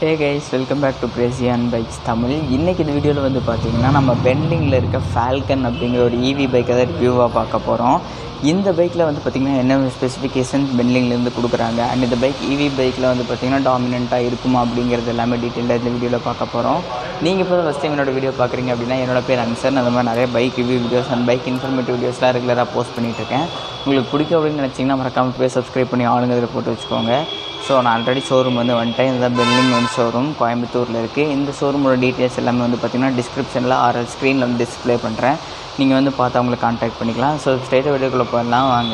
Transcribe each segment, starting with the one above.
hey guys welcome back to பிரேசியான் bikes Tamil இன்றைக்கி இந்த வீடியோவில் வந்து பார்த்தீங்கன்னா நம்ம பெண்டிங்கில் இருக்க ஃபால்கன் அப்படிங்கிற ஒரு ஈவி பைக்கை தான் ரிவ்யூவாக பார்க்க போகிறோம் இந்த பைக்கில் வந்து பார்த்திங்கன்னா என்ன ஸ்பெசிஃபிகேஷன் பெண்டிங்லேருந்து கொடுக்குறாங்க அண்ட் இந்த பைக் ஈவி பைக்கில் வந்து பார்த்திங்கன்னா டாமினண்ட்டாக இருக்குமா அப்படிங்கிறது எல்லாமே டீட்டெயிலாக இந்த வீடியோவில் பார்க்க போகிறோம் நீங்கள் இப்போ ஃபஸ்ட் டைம் என்னோட வீடியோ பார்க்குறீங்க அப்படின்னா என்னோட பேர் அன்சன் அந்த மாதிரி நிறைய bike review videos and bike informative வீடியோஸ்லாம் ரெகுலராக போஸ்ட் பண்ணிகிட்டு இருக்கேன் உங்களுக்கு பிடிக்கும் அப்படின்னு நினச்சிங்கன்னா மறக்காமல் போய் சப்ஸ்கிரைப் பண்ணி ஆளுங்கிறத போட்டு வச்சுக்கோங்க ஸோ நான் ஆல்ரெடி ஷோரூம் வந்து வந்துட்டேன் இதுதான் பெல்லிங் வந்து ஷோரூம் கோயம்புத்தூரில் இருக்குது இந்த ஷோரூமோட டீட்டெயில்ஸ் எல்லாமே வந்து பார்த்திங்கன்னா டிஸ்கிரிப்ஷனில் ஆர்எல் ஸ்க்ரீனில் வந்து டிஸ்ப்ளே பண்ணுறேன் நீங்கள் வந்து பார்த்து அவங்களை காண்டாக்ட் பண்ணிக்கலாம் ஸோ ஸ்ட்ரெயிட்டாக வீடியோக்குள்ளே போயிடலாம் வாங்க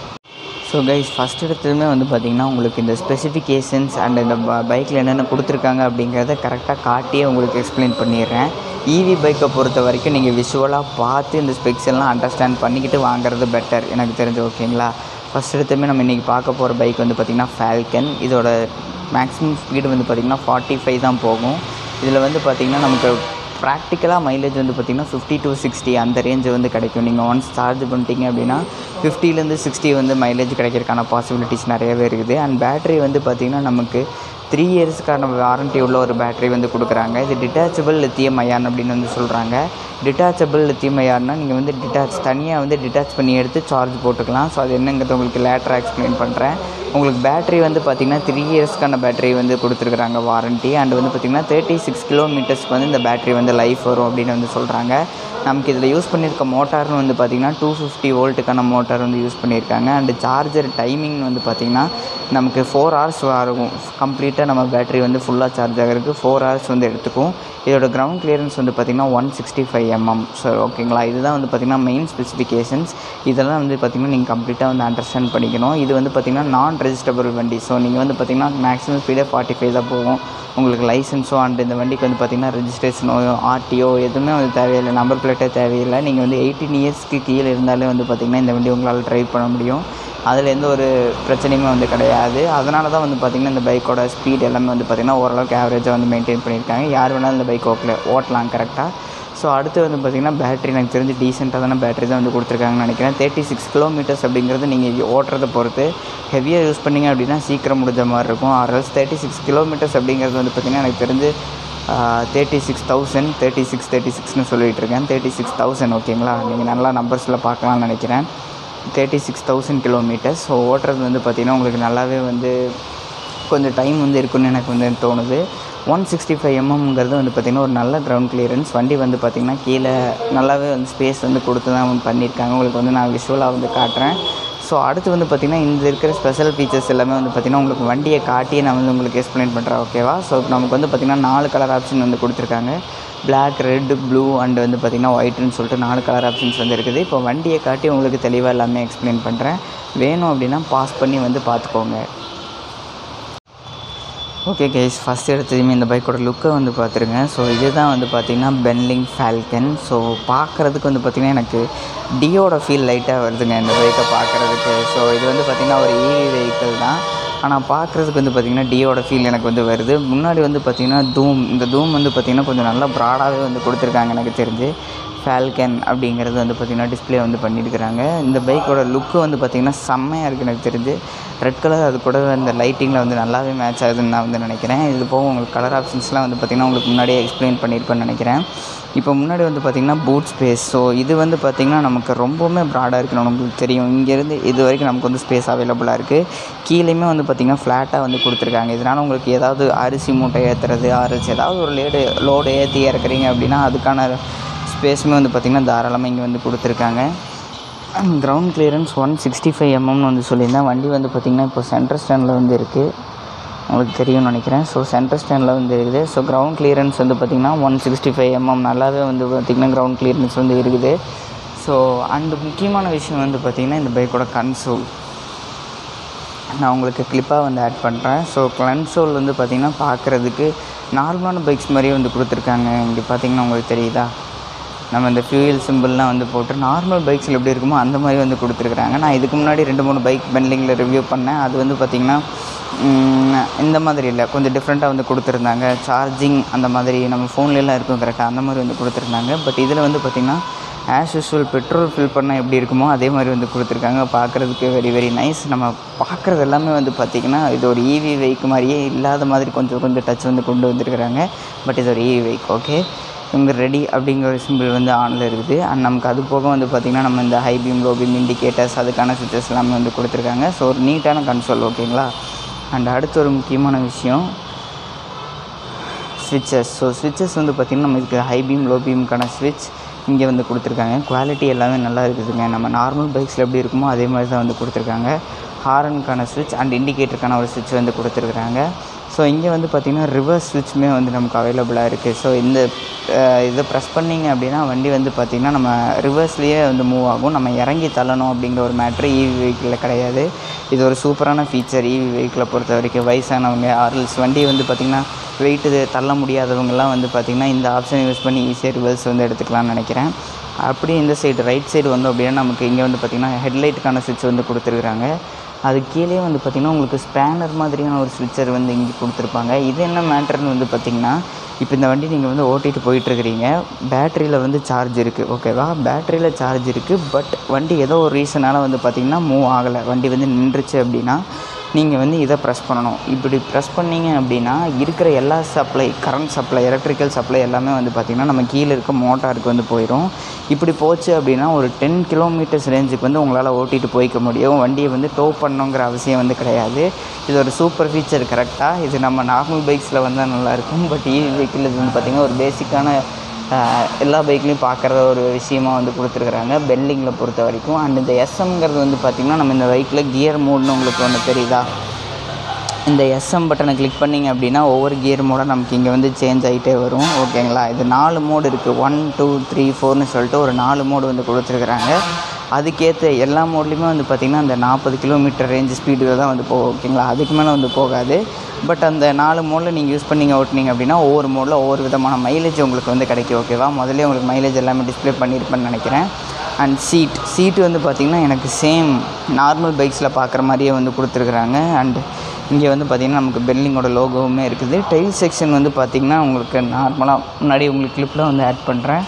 ஸோ கைஸ் ஃபஸ்ட் எடுத்ததுமே வந்து பார்த்திங்கன்னா உங்களுக்கு இந்த ஸ்பெசிஃபிகேஷன்ஸ் அண்ட் இந்த பைக்கில் என்னென்ன கொடுத்துருக்காங்க அப்படிங்கிறத கரெக்டாக காட்டியே உங்களுக்கு எக்ஸ்பிளைன் பண்ணிடுறேன் ஈவி பைக்கை பொறுத்த வரைக்கும் நீங்கள் விஷுவலாக பார்த்து இந்த ஸ்பெக்ஸ் எல்லாம் அண்டர்ஸ்டாண்ட் பண்ணிக்கிட்டு வாங்குறது பெட்டர் எனக்கு தெரிஞ்சு ஓகேங்களா ஃபஸ்ட் எடுத்துமே நம்ம இன்றைக்கி பார்க்க போகிற பைக் வந்து பார்த்திங்கன்னா ஃபால்கன் இதோட மேக்ஸிமம் ஸ்பீடு வந்து பார்த்திங்கன்னா ஃபார்ட்டி ஃபைவ் தான் போகும் இதில் வந்து பார்த்திங்கன்னா நமக்கு ப்ராக்டிக்கலாக மைலேஜ் வந்து பார்த்திங்கன்னா ஃபிஃப்டி டு சிக்ஸ்டி அந்த ரேஞ்சு வந்து கிடைக்கும் நீங்கள் ஒன்ஸ் சார்ஜ் பண்ணிட்டீங்க அப்படின்னா ஃபிஃப்டிலேருந்து சிக்ஸ்டி வந்து மைலேஜ் கிடைக்கிறதுக்கான பாசிபிலிட்டிஸ் நிறையவே இருக்குது அண்ட் பேட்டரி வந்து பார்த்திங்கன்னா நமக்கு த்ரீ இயர்ஸ்க்கான வாரண்ட்டி உள்ள ஒரு பேட்டரி வந்து கொடுக்குறாங்க இது டிட்டாச்சபிள் லித்தியம் அயான் அப்படின்னு வந்து சொல்கிறாங்க டிட்டாச்சபிள் லித்தியம் அயான்னா நீங்கள் வந்து டிட்டாச் தனியாக வந்து டிட்டாச் பண்ணி எடுத்து சார்ஜ் போட்டுக்கலாம் ஸோ அது என்னங்கிறது உங்களுக்கு லேட்டராக எக்ஸ்பிளைன் பண்ணுறேன் உங்களுக்கு பேட்டரி வந்து பார்த்திங்கன்னா த்ரீ இயர்ஸ்க்கான பேட்டரி வந்து கொடுத்துருக்குறாங்க வாரண்ட்டி அண்ட் வந்து பார்த்திங்கன்னா தேர்ட்டி சிக்ஸ் கிலோமீட்டர்ஸ்க்கு வந்து இந்த பேட்டரி வந்து லைஃப் வரும் அப்படின்னு வந்து சொல்கிறாங்க நமக்கு இதில் யூஸ் பண்ணியிருக்க மோட்டார்னு வந்து பார்த்திங்கன்னா டூ ஃபிஃப்டி வோல்ட்டுக்கான மோட்டார் வந்து யூஸ் பண்ணியிருக்காங்க அண்டு சார்ஜர் டைமிங் வந்து பார்த்திங்கன்னா நமக்கு ஃபோர் ஹவர்ஸ் ஆகும் கம்ப்ளீட்டாக நம்ம பேட்டரி வந்து ஃபுல்லாக சார்ஜ் ஆகிறதுக்கு ஃபோர் ஹவர்ஸ் வந்து எடுத்துக்கும் இதோட கிரவுண்ட் கிளியரன்ஸ் வந்து பார்த்திங்கன்னா one sixty five mm so ஓகேங்களா இதுதான் வந்து பார்த்திங்கன்னா மெயின் ஸ்பெசிஃபிகேஷன்ஸ் இதெல்லாம் வந்து பார்த்திங்கன்னா நீங்கள் கம்ப்ளீட்டாக வந்து அண்டர்ஸ்டாண்ட் பண்ணிக்கணும் இது வந்து பார்த்திங்கன்னா நான் ரெஜிஸ்டபிள் வண்டி ஸோ நீங்கள் வந்து பார்த்திங்கன்னா மேக்ஸிமம் ஸ்பீடே ஃபார்ட்டி ஃபைவ் தான் போகும் உங்களுக்கு லைசன்ஸோ அண்ட் இந்த வண்டிக்கு வந்து பார்த்திங்கன்னா ரெஜிஸ்ட்ரேஷனோ ஆர்டிஓ எதுவுமே வந்து தேவையில்லை நம்பர் பிளேட்டே தேவையில்லை நீங்கள் வந்து எயிட்டீன் இயர்ஸ்க்கு கீழே இருந்தாலே வந்து பார்த்திங்கன்னா இந்த வண்டி உங்களால் ட்ரைவ் பண்ண முடியும் அதில் எந்த ஒரு பிரச்சனையுமே வந்து கிடையாது அதனால தான் வந்து பார்த்திங்கன்னா இந்த பைக்கோட ஸ்பீட் எல்லாமே வந்து பார்த்திங்கன்னா ஓரளவுக்கு ஆவரேஜாக வந்து மெயின்டைன் பண்ணியிருக்காங்க யார் வேணாலும் இந்த பைக் ஓட்டல ஓட்டலாம் கரெக்டாக ஸோ அடுத்து வந்து பார்த்திங்கன்னா பேட்டரி எனக்கு தெரிஞ்சு டீசெண்டாக தானே பேட்டரி தான் வந்து கொடுத்துருக்காங்கன்னு நினைக்கிறேன் தேர்ட்டி சிக்ஸ் கிலோமீட்டர்ஸ் அப்படிங்கிறது நீங்கள் ஓட்டுறதை பொறுத்து ஹெவியாக யூஸ் பண்ணிங்க அப்படின்னா சீக்கிரம் முடிஞ்ச மாதிரி இருக்கும் ஆர்எல்ஸ் தேர்ட்டி சிக்ஸ் கிலோமீட்டர்ஸ் அப்படிங்கிறது வந்து பார்த்திங்கன்னா எனக்கு தெரிஞ்சு thirty six thousand thirty six thirty சிக்ஸ்னு சொல்லிகிட்டு இருக்கேன் தேர்ட்டி சிக்ஸ் தௌசண்ட் ஓகேங்களா நீங்கள் நல்லா நம்பர்ஸில் பார்க்கலாம்னு நினைக்கிறேன் thirty six thousand kilometres so ஓட்டுறது வந்து பார்த்திங்கன்னா உங்களுக்கு நல்லாவே வந்து கொஞ்சம் டைம் வந்து இருக்குன்னு எனக்கு வந்து தோணுது ஒன் சிக்ஸ்டி ஃபைவ் எம்எம்ங்கிறது வந்து பார்த்திங்கன்னா ஒரு நல்ல கிரவுண்ட் கிளியரன்ஸ் வண்டி வந்து பார்த்திங்கன்னா கீழே நல்லாவே வந்து ஸ்பேஸ் வந்து கொடுத்து தான் வந்து பண்ணியிருக்காங்க உங்களுக்கு வந்து நான் விஷுவலாக வந்து காட்டுறேன் ஸோ அடுத்து வந்து பார்த்திங்கன்னா இந்த இருக்கிற ஸ்பெஷல் ஃபீச்சர்ஸ் எல்லாமே வந்து பார்த்திங்கன்னா உங்களுக்கு வண்டியை காட்டியே நான் வந்து உங்களுக்கு எக்ஸ்பிளைன் பண்ணுறேன் ஓகேவா ஸோ நமக்கு வந்து பார்த்திங்கன்னா நாலு கலர் ஆப்ஷன் வந்து கொடுத்துருக்காங்க பிளாக் ரெட் ப்ளூ அண்ட் வந்து பார்த்திங்கன்னா ஒயிட்னு சொல்லிட்டு நாலு கலர் ஆப்ஷன்ஸ் வந்து இருக்குது இப்போ வண்டியை காட்டி உங்களுக்கு தெளிவாக எல்லாமே எக்ஸ்பிளைன் பண்ணுறேன் வேணும் அப்படின்னா பாஸ் பண்ணி வந்து பார்த்துக்கோங்க ஓகே கைஸ் ஃபஸ்ட் எடுத்ததுமே இந்த பைக்கோட லுக்கை வந்து பார்த்துருங்க ஸோ இதுதான் வந்து பார்த்திங்கன்னா பென்லிங் ஃபால்கன் ஸோ பார்க்குறதுக்கு வந்து பார்த்திங்கன்னா எனக்கு டியோட ஃபீல் லைட்டாக வருதுங்க இந்த பைக்கை பார்க்குறதுக்கு ஸோ இது வந்து பார்த்திங்கன்னா ஒரு ஈவி வெஹிக்கிள் தான் ஆனால் பார்க்குறதுக்கு வந்து பார்த்திங்கன்னா டியோட ஃபீல் எனக்கு வந்து வருது முன்னாடி வந்து பார்த்திங்கன்னா தூம் இந்த தூம் வந்து பார்த்திங்கன்னா கொஞ்சம் நல்லா ப்ராடாகவே வந்து கொடுத்துருக்காங்க எனக்கு தெரிஞ்சு ஃபால்கன் அப்படிங்கிறது வந்து பார்த்திங்கன்னா டிஸ்பிளே வந்து பண்ணியிருக்கிறாங்க இந்த பைக்கோட லுக்கு வந்து பார்த்திங்கன்னா செம்மையாக இருக்குது எனக்கு தெரிஞ்சு ரெட் கலர் அது கூட அந்த லைட்டிங்கில் வந்து நல்லாவே மேட்ச் ஆகுதுன்னு நான் வந்து நினைக்கிறேன் இது போக உங்களுக்கு கலர் ஆப்ஷன்ஸ்லாம் வந்து பார்த்திங்கன்னா உங்களுக்கு முன்னாடியே எக்ஸ்பிளைன் பண்ணியிருப்பேன்னு நினைக்கிறேன் இப்போ முன்னாடி வந்து பார்த்திங்கன்னா பூட் ஸ்பேஸ் ஸோ இது வந்து பார்த்திங்கன்னா நமக்கு ரொம்பவுமே ப்ராடாக இருக்குன்னு உங்களுக்கு தெரியும் இங்கேருந்து இது வரைக்கும் நமக்கு வந்து ஸ்பேஸ் அவைலபிளாக இருக்குது கீழேயுமே வந்து பார்த்திங்கன்னா ஃப்ளாட்டாக வந்து கொடுத்துருக்காங்க இதனால் உங்களுக்கு ஏதாவது அரிசி மூட்டை ஏற்றுறது அரிசி ஏதாவது ஒரு லேடு லோடு ஏற்றி இறக்குறீங்க அப்படின்னா அதுக்கான ஸ்பேஸுமே வந்து பார்த்திங்கன்னா தாராளமாக இங்கே வந்து கொடுத்துருக்காங்க ground clearance one sixty five எம்எம்னு வந்து சொல்லியிருந்தேன் வண்டி வந்து பார்த்திங்கன்னா இப்போ சென்டர் ஸ்டாண்டில் வந்து இருக்குது உங்களுக்கு தெரியும்னு நினைக்கிறேன் ஸோ சென்டர் ஸ்டாண்டில் வந்து இருக்குது ஸோ கிரவுண்ட் கிளியரன்ஸ் வந்து பார்த்திங்கன்னா ஒன் சிக்ஸ்டி ஃபைவ் எம்எம் நல்லாவே வந்து பார்த்திங்கன்னா கிரவுண்ட் கிளியரன்ஸ் வந்து இருக்குது ஸோ அண்டு முக்கியமான விஷயம் வந்து பார்த்திங்கன்னா இந்த பைக்கோட கன்சோல் நான் உங்களுக்கு கிளிப்பாக வந்து ஆட் பண்ணுறேன் ஸோ கன்சோல் வந்து பார்த்திங்கன்னா பார்க்குறதுக்கு நார்மலான பைக்ஸ் மாதிரியே வந்து கொடுத்துருக்காங்க இங்கே பார்த்திங்கன்னா உங்களுக்கு தெரியுதா நம்ம இந்த ஃபியூயல் சிம்பிள்லாம் வந்து போட்டு நார்மல் பைக்ஸில் எப்படி இருக்குமோ அந்த மாதிரி வந்து கொடுத்துருக்குறாங்க நான் இதுக்கு முன்னாடி ரெண்டு மூணு பைக் பெண்டிங்கில் ரிவ்யூ பண்ணேன் அது வந்து பார்த்திங்கன்னா இந்த மாதிரி இல்லை கொஞ்சம் டிஃப்ரெண்ட்டாக வந்து கொடுத்துருந்தாங்க சார்ஜிங் அந்த மாதிரி நம்ம ஃபோன்லலாம் இருக்கும் கரெக்டாக அந்த மாதிரி வந்து கொடுத்துருந்தாங்க பட் இதில் வந்து பார்த்திங்கன்னா ஆஸ் யூஸ்வல் பெட்ரோல் ஃபில் பண்ணால் எப்படி இருக்குமோ அதே மாதிரி வந்து கொடுத்துருக்காங்க பார்க்குறதுக்கு வெரி வெரி நைஸ் நம்ம பார்க்குறது எல்லாமே வந்து பார்த்திங்கன்னா இது ஒரு ஈவி வெஹிக் மாதிரியே இல்லாத மாதிரி கொஞ்சம் கொஞ்சம் டச் வந்து கொண்டு வந்திருக்கிறாங்க பட் இது ஒரு ஈவி வெஹிக் ஓகே இவங்க ரெடி அப்படிங்கிற ஒரு சிம்பிள் வந்து ஆனில் இருக்குது அண்ட் நமக்கு அது போக வந்து பார்த்திங்கன்னா நம்ம இந்த high beam low beam indicators அதுக்கான சுவிச்சஸ் எல்லாமே வந்து கொடுத்துருக்காங்க ஸோ ஒரு நீட்டான கன்சோல் ஓகேங்களா அண்ட் அடுத்த ஒரு முக்கியமான விஷயம் ஸ்விட்சஸ் ஸோ ஸ்விட்சஸ் வந்து பார்த்திங்கன்னா நம்ம இதுக்கு ஹை பீம் லோ பீமுக்கான ஸ்விட்ச் இங்கே வந்து கொடுத்துருக்காங்க குவாலிட்டி எல்லாமே நல்லா இருக்குதுங்க நம்ம நார்மல் பைக்ஸில் எப்படி இருக்குமோ அதே மாதிரி தான் வந்து கொடுத்துருக்காங்க ஹாரனுக்கான ஸ்விட்ச் அண்ட் இண்டிகேட்டருக்கான ஒரு ஸ்விட்ச் வந்து கொடுத்துருக்குறாங்க ஸோ இங்கே வந்து பார்த்திங்கன்னா ரிவர்ஸ் ஸ்விட்சுமே வந்து நமக்கு அவைலபிளாக இருக்குது ஸோ இந்த அஹ், இதை ப்ரெஸ் பண்ணிங்க அப்படின்னா வண்டி வந்து பார்த்திங்கன்னா நம்ம ரிவர்ஸ்லேயே வந்து மூவ் ஆகும் நம்ம இறங்கி தள்ளணும் அப்படிங்கிற ஒரு மேட்ரு ஈவி வெஹிக்கிளில் கிடையாது இது ஒரு சூப்பரான ஃபீச்சர் ஈவி வெஹிக்கிளை பொறுத்த வரைக்கும் வயசானவங்க ஆர்எல்ஸ் வண்டி வந்து பார்த்திங்கன்னா வெயிட்டு தள்ள முடியாதவங்கலாம் வந்து பார்த்திங்கன்னா இந்த ஆப்ஷனை யூஸ் பண்ணி ஈஸியாக ரிவர்ஸ் வந்து எடுத்துக்கலாம்னு நினைக்கிறேன் அப்படியே இந்த சைடு ரைட் சைடு வந்தோம் அப்படின்னா நமக்கு இங்கே வந்து பார்த்திங்கன்னா ஹெட்லைட்டுக்கான சுவிட்ச் வந்து கொடுத்துருக்குறாங்க அது கீழே வந்து பார்த்திங்கன்னா உங்களுக்கு ஸ்பேனர் மாதிரியான ஒரு ஸ்விட்சர் வந்து இங்கே கொடுத்துருப்பாங்க இது என்ன மேட்டர்னு வந்து பார்த்திங்கன்னா இப்போ இந்த வண்டி நீங்கள் வந்து ஓட்டிகிட்டு போயிட்டுருக்கிறீங்க பேட்டரியில் வந்து சார்ஜ் இருக்குது ஓகேவா பேட்டரியில் சார்ஜ் இருக்குது பட் வண்டி ஏதோ ஒரு ரீசனால் வந்து பார்த்திங்கன்னா மூவ் ஆகலை வண்டி வந்து நின்றுச்சு அப்படின்னா நீங்கள் வந்து இதை ப்ரெஸ் பண்ணணும் இப்படி ப்ரெஸ் பண்ணீங்க அப்படின்னா இருக்கிற எல்லா supply current supply electrical supply எல்லாமே வந்து பார்த்திங்கன்னா நம்ம கீழே இருக்க மோட்டாருக்கு வந்து போயிடும் இப்படி போச்சு அப்படின்னா ஒரு டென் கிலோமீட்டர்ஸ் ரேஞ்சுக்கு வந்து உங்களால் ஓட்டிகிட்டு போய்க்க முடியும் வண்டியை வந்து டோ பண்ணணுங்கிற அவசியம் வந்து கிடையாது இது ஒரு சூப்பர் ஃபீச்சர் கரெக்டாக இது நம்ம நார்மல் பைக்ஸில் வந்தால் நல்லாயிருக்கும் பட் ஈவி வெஹிக்கிள் இது வந்து பார்த்திங்கன்னா ஒரு பேசிக்கான ஆஹ் எல்லா பைக்லேயும் பார்க்குற ஒரு விஷயமா வந்து கொடுத்துருக்குறாங்க பெல்லிங்கில் பொறுத்த வரைக்கும் அண்ட் இந்த எஸ்எம்ங்கிறது வந்து பார்த்திங்கன்னா நம்ம இந்த பைக்கில் கியர் மோட்னு உங்களுக்கு ஒன்று தெரியுதா இந்த எஸ்எம் பட்டனை கிளிக் பண்ணிங்க அப்படின்னா ஒவ்வொரு கியர் மோடாக நமக்கு இங்கே வந்து சேஞ்ச் ஆகிட்டே வரும் ஓகேங்களா இது நாலு மோடு இருக்குது ஒன் டூ த்ரீ ஃபோர்னு சொல்லிட்டு ஒரு நாலு மோடு வந்து கொடுத்துருக்குறாங்க அதுக்கேற்ற எல்லா மோட்லேயுமே வந்து பார்த்திங்கன்னா அந்த நாற்பது கிலோமீட்டர் ரேஞ்ச் ஸ்பீடில் தான் வந்து போகும் ஓகேங்களா அதுக்கு மேலே வந்து போகாது பட் அந்த நாலு மோடில் நீங்கள் யூஸ் பண்ணீங்க ஓட்டினீங்க அப்படின்னா ஒவ்வொரு மோடில் ஒவ்வொரு விதமான மைலேஜ் உங்களுக்கு வந்து கிடைக்கும் ஓகேவா முதல்ல உங்களுக்கு மைலேஜ் எல்லாமே டிஸ்ப்ளே பண்ணியிருப்பேன்னு நினைக்கிறேன் அண்ட் சீட் சீட்டு வந்து பார்த்திங்கன்னா எனக்கு சேம் நார்மல் பைக்ஸில் பார்க்குற மாதிரியே வந்து கொடுத்துருக்குறாங்க அண்ட் இங்கே வந்து பார்த்திங்கன்னா நமக்கு பெல்லிங்கோட லோகோவுமே இருக்குது டைல் செக்ஷன் வந்து பார்த்திங்கன்னா உங்களுக்கு நார்மலாக முன்னாடி உங்களுக்கு கிளிப்பில் வந்து ஆட் பண்ணுறேன்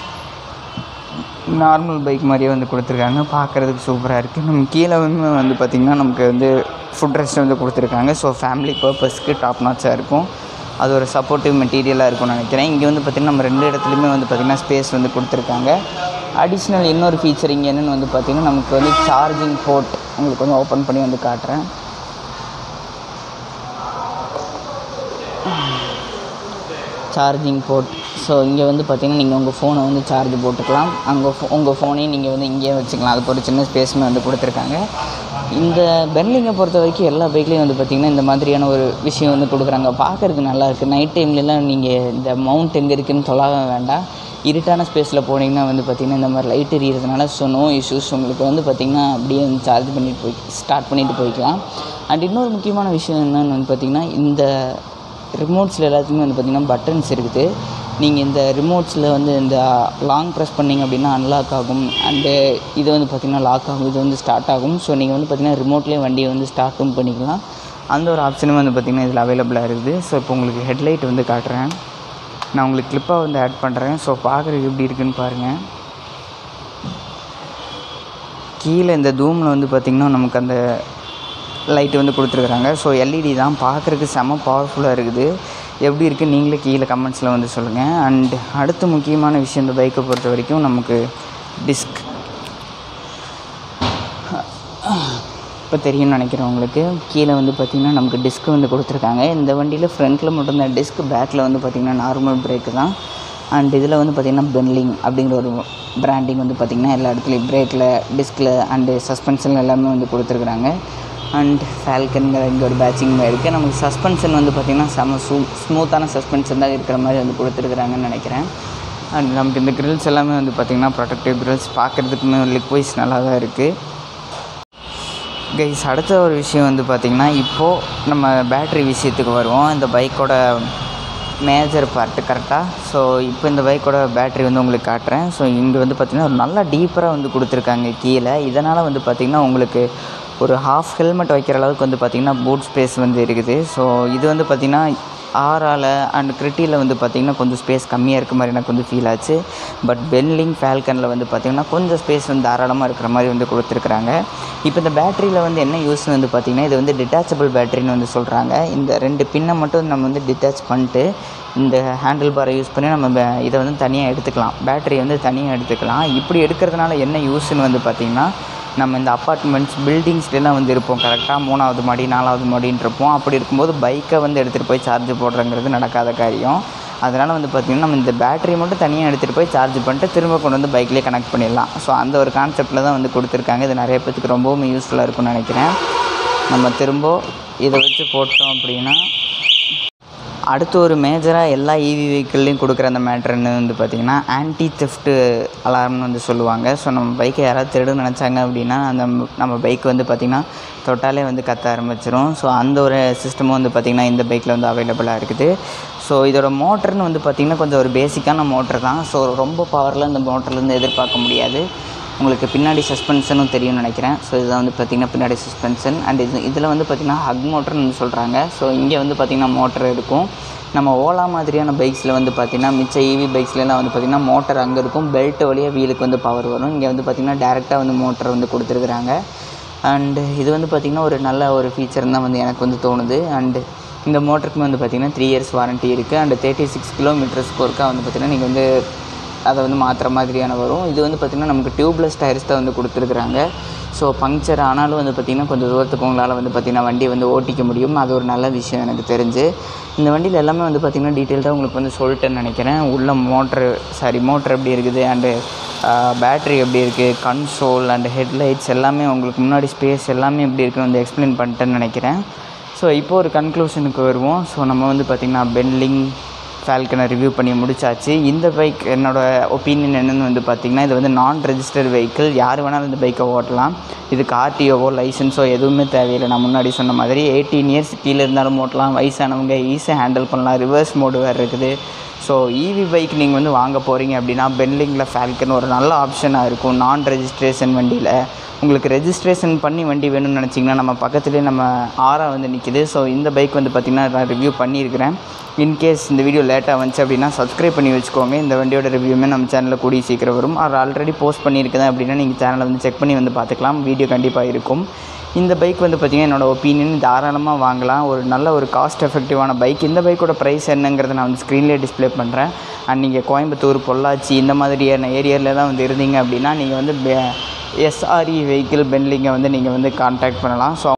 நார்மல் பைக் மாதிரியே வந்து கொடுத்துருக்காங்க பார்க்குறதுக்கு சூப்பராக இருக்குது நம்ம கீழே வந்து வந்து பார்த்திங்கன்னா நமக்கு வந்து ஃபுட் ரெஸ்ட் வந்து கொடுத்துருக்காங்க ஸோ ஃபேமிலி பர்பஸ்க்கு டாப் நாச்சாக இருக்கும் அது ஒரு சப்போர்ட்டிவ் மெட்டீரியலாக இருக்கும்னு நினைக்கிறேன் இங்கே வந்து பார்த்திங்கன்னா நம்ம ரெண்டு இடத்துலையுமே வந்து பார்த்திங்கன்னா ஸ்பேஸ் வந்து கொடுத்துருக்காங்க அடிஷ்னல் இன்னொரு ஃபீச்சர் இங்கே என்னென்னு வந்து பார்த்திங்கன்னா நமக்கு வந்து சார்ஜிங் போர்ட் உங்களுக்கு வந்து ஓப்பன் பண்ணி வந்து காட்டுறேன் சார்ஜிங் போர்ட் ஸோ இங்கே வந்து பார்த்தீங்கன்னா நீங்கள் உங்கள் ஃபோனை வந்து சார்ஜ் போட்டுக்கலாம் அங்கே ஃபோ உங்கள் ஃபோனையும் நீங்கள் வந்து இங்கேயே வச்சுக்கலாம் அதுக்கு ஒரு சின்ன ஸ்பேஸுமே வந்து கொடுத்துருக்காங்க இந்த பென்லிங்கை பொறுத்த வரைக்கும் எல்லா பைக்லேயும் வந்து பார்த்திங்கன்னா இந்த மாதிரியான ஒரு விஷயம் வந்து கொடுக்குறாங்க பார்க்குறதுக்கு நல்லா இருக்குது நைட் டைம்லலாம் நீங்கள் இந்த மவுண்ட் எங்கே இருக்குதுன்னு தொலாவ வேண்டாம் இருட்டான ஸ்பேஸில் போனீங்கன்னா வந்து பார்த்திங்கன்னா இந்த மாதிரி லைட் எரியறதுனால ஸோ நோ இஷ்யூஸ் உங்களுக்கு வந்து பார்த்திங்கன்னா அப்படியே வந்து சார்ஜ் பண்ணிட்டு போய் ஸ்டார்ட் பண்ணிட்டு போய்க்கலாம் அண்ட் இன்னொரு முக்கியமான விஷயம் என்னன்னு வந்து பார்த்திங்கன்னா இந்த ரிமோட்ஸில் எல்லாத்துக்குமே வந்து பார்த்திங்கன்னா பட்டன்ஸ் இருக்குது நீங்கள் இந்த ரிமோட்ஸில் வந்து இந்த லாங் ப்ரெஸ் பண்ணிங்க அப்படின்னா அன்லாக் ஆகும் அண்டு இது வந்து பார்த்திங்கன்னா லாக் ஆகும் இது வந்து ஸ்டார்ட் ஆகும் ஸோ நீங்கள் வந்து பார்த்திங்கன்னா ரிமோட்லேயே வண்டியை வந்து ஸ்டார்ட்டும் பண்ணிக்கலாம் அந்த ஒரு ஆப்ஷனும் வந்து பார்த்திங்கன்னா இதில் அவைலபிளாக இருக்குது ஸோ இப்போ உங்களுக்கு ஹெட்லைட் வந்து காட்டுறேன் நான் உங்களுக்கு கிளிப்பாக வந்து ஆட் பண்ணுறேன் ஸோ பார்க்குறதுக்கு எப்படி இருக்குன்னு பாருங்கள் கீழே இந்த தூமில் வந்து பார்த்திங்கன்னா நமக்கு அந்த லைட்டு வந்து கொடுத்துருக்குறாங்க ஸோ எல்இடி தான் பார்க்குறதுக்கு செம பவர்ஃபுல்லாக இருக்குது எப்படி இருக்குது நீங்களே கீழே கமெண்ட்ஸில் வந்து சொல்லுங்கள் அண்ட் அடுத்த முக்கியமான விஷயம் இந்த பைக்கை பொறுத்த வரைக்கும் நமக்கு டிஸ்க் இப்போ தெரியும்னு நினைக்கிறேன் உங்களுக்கு கீழே வந்து பார்த்திங்கன்னா நமக்கு டிஸ்க் வந்து கொடுத்துருக்காங்க இந்த வண்டியில் ஃப்ரண்ட்டில் மட்டும்தான் டிஸ்க் பேக்கில் வந்து பார்த்திங்கன்னா நார்மல் பிரேக்கு தான் அண்ட் இதில் வந்து பார்த்திங்கன்னா பென்லிங் அப்படிங்கிற ஒரு பிராண்டிங் வந்து பார்த்திங்கன்னா எல்லா இடத்துலையும் பிரேக்கில் டிஸ்கில் அண்டு சஸ்பென்ஷன் எல்லாமே வந்து கொடுத்துருக்குறாங்க அண்ட் ஃபால்கன்கிற இங்கே ஒரு பேட்சிங் இருக்குது நமக்கு சஸ்பென்ஷன் வந்து பார்த்திங்கன்னா செம சூ ஸ்மூத்தான சஸ்பென்ஷன் தான் இருக்கிற மாதிரி வந்து கொடுத்துருக்குறாங்கன்னு நினைக்கிறேன் அண்ட் நமக்கு இந்த கிரில்ஸ் எல்லாமே வந்து பார்த்திங்கன்னா ப்ரொடக்டிவ் கிரில்ஸ் பார்க்குறதுக்குமே லிக் வைஸ் நல்லா தான் இருக்குது கைஸ் அடுத்த ஒரு விஷயம் வந்து பார்த்திங்கன்னா இப்போது நம்ம பேட்ரி விஷயத்துக்கு வருவோம் இந்த பைக்கோட மேஜர் பார்ட்டு கரெக்டாக ஸோ இப்போ இந்த பைக்கோட பேட்ரி வந்து உங்களுக்கு காட்டுறேன் ஸோ இங்கே வந்து பார்த்திங்கன்னா ஒரு நல்லா டீப்பராக வந்து கொடுத்துருக்காங்க கீழே இதனால் வந்து பார்த்திங்கன்னா உங்களுக்கு ஒரு ஹாஃப் ஹெல்மெட் வைக்கிற அளவுக்கு வந்து பார்த்திங்கன்னா பூட் ஸ்பேஸ் வந்து இருக்குது ஸோ இது வந்து பார்த்திங்கன்னா ஆரால அண்ட் கிரிட்டியில் வந்து பார்த்திங்கன்னா கொஞ்சம் ஸ்பேஸ் கம்மியாக இருக்க மாதிரி எனக்கு வந்து ஃபீல் ஆச்சு பட் பென்லிங் ஃபால்கனில் வந்து பார்த்திங்கன்னா கொஞ்சம் ஸ்பேஸ் வந்து தாராளமாக இருக்கிற மாதிரி வந்து கொடுத்துருக்குறாங்க இப்போ இந்த பேட்டரியில் வந்து என்ன யூஸ்னு வந்து பார்த்திங்கன்னா இது வந்து டிட்டாச்சபிள் பேட்டரின்னு வந்து சொல்கிறாங்க இந்த ரெண்டு பின்னை மட்டும் நம்ம வந்து டிட்டாச் பண்ணிட்டு இந்த ஹேண்டில் பாரை யூஸ் பண்ணி நம்ம பே- இதை வந்து தனியாக எடுத்துக்கலாம் பேட்டரி வந்து தனியாக எடுத்துக்கலாம் இப்படி எடுக்கிறதுனால என்ன யூஸ்ன்னு வந்து பார்த்திங்கன்னா நம்ம இந்த அப்பார்ட்மெண்ட்ஸ் பில்டிங்ஸ்லாம் வந்து இருப்போம் கரெக்டாக மூணாவது மாடி நாலாவது மாடின்னு இருப்போம் அப்படி இருக்கும்போது பைக்கை வந்து எடுத்துகிட்டு போய் சார்ஜ் போடுறங்கிறது நடக்காத காரியம் அதனால் வந்து பார்த்திங்கன்னா நம்ம இந்த பேட்டரி மட்டும் தனியாக எடுத்துகிட்டு போய் சார்ஜ் பண்ணிட்டு திரும்ப கொண்டு வந்து பைக்லேயே கனெக்ட் பண்ணிடலாம் ஸோ அந்த ஒரு கான்செப்டில் தான் வந்து கொடுத்துருக்காங்க இது நிறைய பேத்துக்கு ரொம்பவும் யூஸ்ஃபுல்லாக இருக்கும்னு நினைக்கிறேன் நம்ம திரும்ப இதை வச்சு போட்டோம் அப்படின்னா அடுத்து ஒரு மேஜராக எல்லா இவி வெஹிக்கிள்லையும் கொடுக்குற அந்த மேட்ருன்னு வந்து பார்த்திங்கன்னா ஆன்டி தெஃப்ட்டு அலாரம்னு வந்து சொல்லுவாங்க ஸோ நம்ம பைக்கை யாராவது திருடு நினச்சாங்க அப்படின்னா அந்த நம்ம பைக் வந்து பார்த்திங்கன்னா தொட்டாலே வந்து கத்த ஆரம்பிச்சிரும் ஸோ அந்த ஒரு சிஸ்டமும் வந்து பார்த்திங்கன்னா இந்த பைக்கில் வந்து அவைலபிளாக இருக்குது ஸோ இதோட மோட்டர்னு வந்து பார்த்திங்கன்னா கொஞ்சம் ஒரு பேசிக்கான மோட்டர் தான் ஸோ ரொம்ப பவரில் இந்த மோட்டர்லேருந்து எதிர்பார்க்க முடியாது உங்களுக்கு பின்னாடி சஸ்பென்ஷனும் தெரியும்னு நினைக்கிறேன் ஸோ இதுதான் வந்து பார்த்திங்கன்னா பின்னாடி சஸ்பென்ஷன் அண்ட் இது இதில் வந்து பார்த்திங்கன்னா ஹக் மோட்டர்னு சொல்கிறாங்க ஸோ இங்கே வந்து பார்த்திங்கன்னா மோட்டர் இருக்கும் நம்ம ஓலா மாதிரியான பைக்ஸில் வந்து பார்த்திங்கன்னா மிச்ச ஈவி பைக்ஸ்லாம் வந்து பார்த்திங்கன்னா மோட்டர் அங்கே இருக்கும் பெல்ட் வழியாக வீலுக்கு வந்து பவர் வரும் இங்கே வந்து பார்த்திங்கன்னா டேரெக்டாக வந்து மோட்டர் வந்து கொடுத்துருக்குறாங்க அண்டு இது வந்து பார்த்திங்கன்னா ஒரு நல்ல ஒரு ஃபீச்சர் தான் வந்து எனக்கு வந்து தோணுது அண்டு இந்த மோட்டருக்குமே வந்து பார்த்திங்கன்னா த்ரீ இயர்ஸ் வாரண்ட்டி இருக்குது அண்டு தேர்ட்டி சிக்ஸ் கிலோமீட்டர்ஸ்க்கு ஒருக்கா வந்து பார்த்திங்கன்னா நீங்கள் வந்து அதை வந்து மாற்றுற மாதிரியான வரும் இது வந்து பார்த்திங்கன்னா நமக்கு டியூப்லெஸ் டயர்ஸ் தான் வந்து கொடுத்துருக்குறாங்க ஸோ பங்க்சர் ஆனாலும் வந்து பார்த்திங்கன்னா கொஞ்சம் தூரத்துக்கு உங்களால் வந்து பார்த்திங்கன்னா வண்டி வந்து ஓட்டிக்க முடியும் அது ஒரு நல்ல விஷயம் எனக்கு தெரிஞ்சு இந்த வண்டியில் எல்லாமே வந்து பார்த்திங்கன்னா டீட்டெயில்டாக உங்களுக்கு வந்து சொல்லிட்டேன்னு நினைக்கிறேன் உள்ள மோட்ரு சாரி மோட்ரு எப்படி இருக்குது அண்டு பேட்ரி எப்படி இருக்குது கன்சோல் அண்ட் ஹெட்லைட்ஸ் எல்லாமே உங்களுக்கு முன்னாடி ஸ்பேஸ் எல்லாமே எப்படி இருக்குன்னு வந்து எக்ஸ்பிளைன் பண்ணிட்டேன்னு நினைக்கிறேன் ஸோ இப்போ ஒரு கன்க்ளூஷனுக்கு வருவோம் ஸோ நம்ம வந்து பார்த்திங்கன்னா பென்லிங் ஃபால்கனை ரிவ்யூ பண்ணி முடிச்சாச்சு இந்த பைக் என்னோடய ஒப்பீனியன் என்னென்னு வந்து பார்த்திங்கன்னா இது வந்து நான் ரெஜிஸ்டர்ட் வெஹிக்கிள் யார் வேணாலும் இந்த பைக்கை ஓட்டலாம் இதுக்கு ஆர்டிஓவோ லைசன்ஸோ எதுவுமே தேவையில்லை நான் முன்னாடி சொன்ன மாதிரி எயிட்டீன் இயர்ஸ் கீழே இருந்தாலும் ஓட்டலாம் வயசானவங்க ஈஸியாக ஹேண்டில் பண்ணலாம் ரிவர்ஸ் மோடு வேறு இருக்குது ஸோ ஈவி பைக் நீங்கள் வந்து வாங்க போகிறீங்க அப்படின்னா பென்லிங்கில் ஃபால்கன் ஒரு நல்ல ஆப்ஷனாக இருக்கும் நான் ரெஜிஸ்ட்ரேஷன் வண்டியில் உங்களுக்கு ரெஜிஸ்ட்ரேஷன் பண்ணி வண்டி வேணும்னு நினச்சிங்கன்னா நம்ம பக்கத்துலேயே நம்ம ஆரா வந்து நிற்கிது ஸோ இந்த பைக் வந்து பார்த்திங்கன்னா நான் ரிவ்யூ பண்ணியிருக்கிறேன் இன்கேஸ் இந்த வீடியோ லேட்டாக வந்துச்சு அப்படின்னா சப்ஸ்கிரைப் பண்ணி வச்சுக்கோங்க இந்த வண்டியோட ரிவ்யூமே நம்ம சேனலில் கூடிய சீக்கிரம் வரும் அது ஆல்ரெடி போஸ்ட் பண்ணியிருக்கேன் அப்படின்னா நீங்கள் சேனலை வந்து செக் பண்ணி வந்து பார்த்துக்கலாம் வீடியோ கண்டிப்பாக இருக்கும் இந்த பைக் வந்து பார்த்திங்கன்னா என்னோட ஒப்பீனியன் தாராளமாக வாங்கலாம் ஒரு நல்ல ஒரு காஸ்ட் எஃபெக்டிவான பைக் இந்த பைக்கோட ப்ரைஸ் என்னங்கிறத நான் வந்து ஸ்க்ரீன்லேயே டிஸ்ப்ளே பண்ணுறேன் அண்ட் நீங்கள் கோயம்புத்தூர் பொள்ளாச்சி இந்த மாதிரியான ஏரியாவிலலாம் வந்து இருந்தீங்க அப்படின்னா நீங்கள் வந்து எஸ்ஆர்இ வெஹிக்கிள் பென்லிங்கை வந்து நீங்கள் வந்து கான்டாக்ட் பண்ணலாம் ஸோ